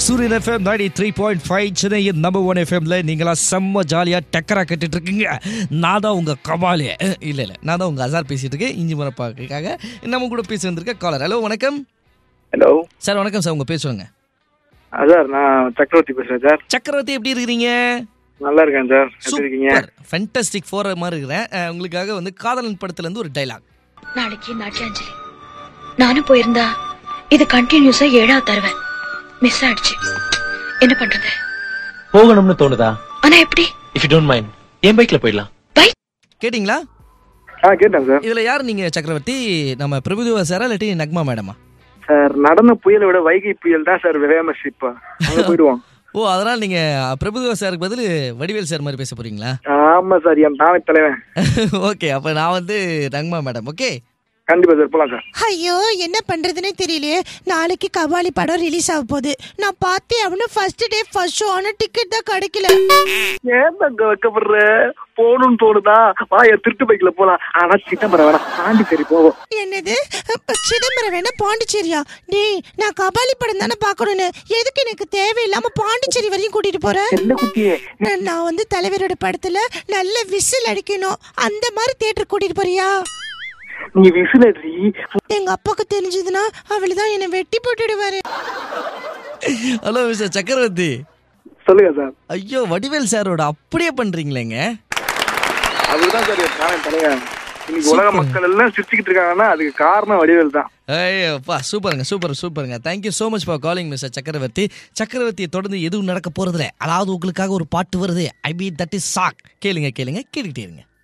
சூரியன் FM ninety three point five சென்னையின் number one எஃப்எம்ல நீங்களா செம்ம ஜாலியாக டக்கரா கேட்டுட்டு இருக்கீங்க நான் தான் உங்கள் கபாலே இல்லை இல்லை நான் தான் உங்கள் அசார் பேசிட்டு இருக்கேன் இஞ்சி மரப்பாக்காக நம்ம கூட பேசி வந்திருக்க காலர் ஹலோ வணக்கம் ஹலோ சார் வணக்கம் சார் உங்கள் பேசுவாங்க சார் நான் சக்கரவர்த்தி பேசுறேன் சார் சக்கரவர்த்தி எப்படி இருக்கிறீங்க நல்லா இருக்கேன் சார் எப்படி இருக்கீங்க சூப்பர் ஃபென்டாஸ்டிக் ஃபோர் மாதிரி இருக்கிறேன் அஹ், உங்களுக்காக வந்து காதலன் படத்துலேருந்து ஒரு டைலாக் நாளைக்கு நாட்டியாஞ்சலி நானும் போயிருந்தா இது கண்டினியூஸா ஏழாவது தருவேன் மிஸ் ஆயிடுச்சு என்ன பண்றது போகணும்னு தோணுதா ஆனா எப்படி இஃப் யூ டோன்ட் மைண்ட் என் பைக்ல போயிடலாம் கேட்டிங்களா ஆ கேட்டேன் சார் இதில் யார் நீங்கள் சக்கரவர்த்தி நம்ம பிரபுதேவா சாரா இல்லாட்டி நக்மா மேடமா சார் நடன புயலை விட வைகை புயல் தான் சார் ஃபேமஸ் இப்போ அங்க போயிடுவோம் ஓ அதனால் நீங்கள் பிரபுதேவா சாருக்கு பதில் வடிவேல் சார் மாதிரி பேச போகிறீங்களா ஆமா சார் என் தாவை தலைவன் ஓகே அப்போ நான் வந்து நக்மா மேடம் ஓகே கண்டிப்பா சார் போலாம் சார் ஐயோ என்ன பண்றதுனே தெரியலையே நாளைக்கு கபாலி படம் ரிலீஸ் ஆக போகுது நான் பார்த்தே அவனு ஃபர்ஸ்ட் டே ஃபர்ஸ்ட் ஷோ ஆன டிக்கெட் தான் கிடைக்கல ஏன் அங்க வைக்கப்படுற போகணும்னு தோணுதா வா என் திருட்டு பைக்ல போலாம் ஆனா சிதம்பரம் வேணாம் தாண்டி சரி போவோம் என்னது சிதம்பரம் வேணா பாண்டிச்சேரியா டேய் நான் கபாலி படம் தானே பார்க்கணும்னு எதுக்கு எனக்கு தேவையில்லாம பாண்டிச்சேரி வரையும் கூட்டிட்டு போற என்ன குட்டியே நான் நான் வந்து தலைவரோட படத்துல நல்ல விசில் அடிக்கணும் அந்த மாதிரி தியேட்டர் கூட்டிட்டு போறியா நீ விசிலடி எங்க அப்பாக்கு தெரிஞ்சதுன்னா அவளுதான் என்னை வெட்டி போட்டுடுவாரு ஹலோ மிஸ்டர் சக்கரவர்த்தி சொல்லுங்க சார் ஐயோ வடிவேல் சாரோட அப்படியே பண்ணுறீங்களேங்க அதுதான் சார் என் தாவை தலைவன் இன்னைக்கு உலக மக்கள் எல்லாம் சிரிச்சுக்கிட்டு இருக்காங்கன்னா அதுக்கு காரணம் வடிவேல் தான் ஐயோப்பா சூப்பருங்க சூப்பர் சூப்பருங்க thank you so much for calling mister Chakravarthy சக்கரவர்த்தியை தொடர்ந்து எதுவும் நடக்க போகிறதில்ல அதாவது உங்களுக்காக ஒரு பாட்டு வருது ஐ பி தட் இஸ் சாக் கேளுங்க கேளுங்க கேட்டுக்கிட்டே இருங்க